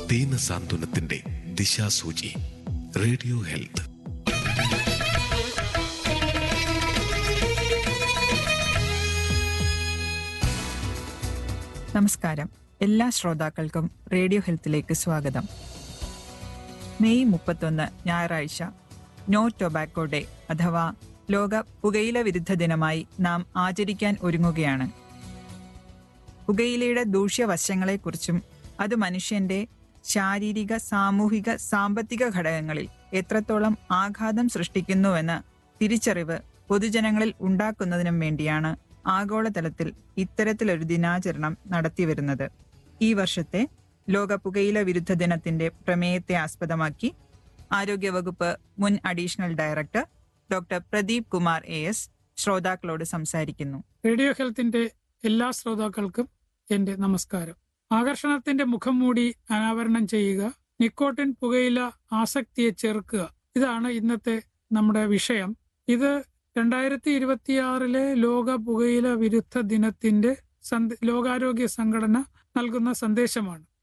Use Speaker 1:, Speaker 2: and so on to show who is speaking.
Speaker 1: ദീന സാന്ത്വനത്തിന്റെ ദിശാസൂചി radio health
Speaker 2: നമസ്കാരം എല്ലാ ശ്രോതാക്കൾക്കും റേഡിയോ ഹെൽത്തിലേക്ക് സ്വാഗതം മെയ് മുപ്പത്തൊന്ന് ഞായറാഴ്ച നോ ടൊബാക്കോ ഡേ അഥവാ ലോക പുകയില വിരുദ്ധ ദിനമായി നാം ആചരിക്കാൻ ഒരുങ്ങുകയാണ് പുകയിലയുടെ ദൂഷ്യവശങ്ങളെക്കുറിച്ചും അത് മനുഷ്യന്റെ ശാരീരിക സാമൂഹിക സാമ്പത്തിക ഘടകങ്ങളിൽ എത്രത്തോളം ആഘാതം സൃഷ്ടിക്കുന്നുവെന്ന് തിരിച്ചറിവ് പൊതുജനങ്ങളിൽ ഉണ്ടാക്കുന്നതിനും വേണ്ടിയാണ് ആഗോളതലത്തിൽ ഇത്തരത്തിലൊരു ദിനാചരണം നടത്തിവരുന്നത് ഈ വർഷത്തെ ലോക പുകയില വിരുദ്ധ ദിനത്തിന്റെ പ്രമേയത്തെ ആസ്പദമാക്കി ആരോഗ്യവകുപ്പ് മുൻ additional director doctor Pradeep Kumar A S ശ്രോതാക്കളോട് സംസാരിക്കുന്നു
Speaker 3: റേഡിയോ ഹെൽത്തിന്റെ എല്ലാ ശ്രോതാക്കൾക്കും എന്റെ നമസ്കാരം ആകർഷണത്തിന്റെ മുഖം മൂടി അനാവരണം ചെയ്യുക നിക്കോട്ടിൻ പുകയില ആസക്തിയെ ചെറുക്കുക ഇതാണ് ഇന്നത്തെ നമ്മുടെ വിഷയം ഇത് രണ്ടായിരത്തി ഇരുപത്തിയാറിലെ ലോക പുകയില വിരുദ്ധ ദിനത്തിന്റെ സന്ദ- ലോകാരോഗ്യ സംഘടന നൽകുന്ന സന്ദേശമാണ്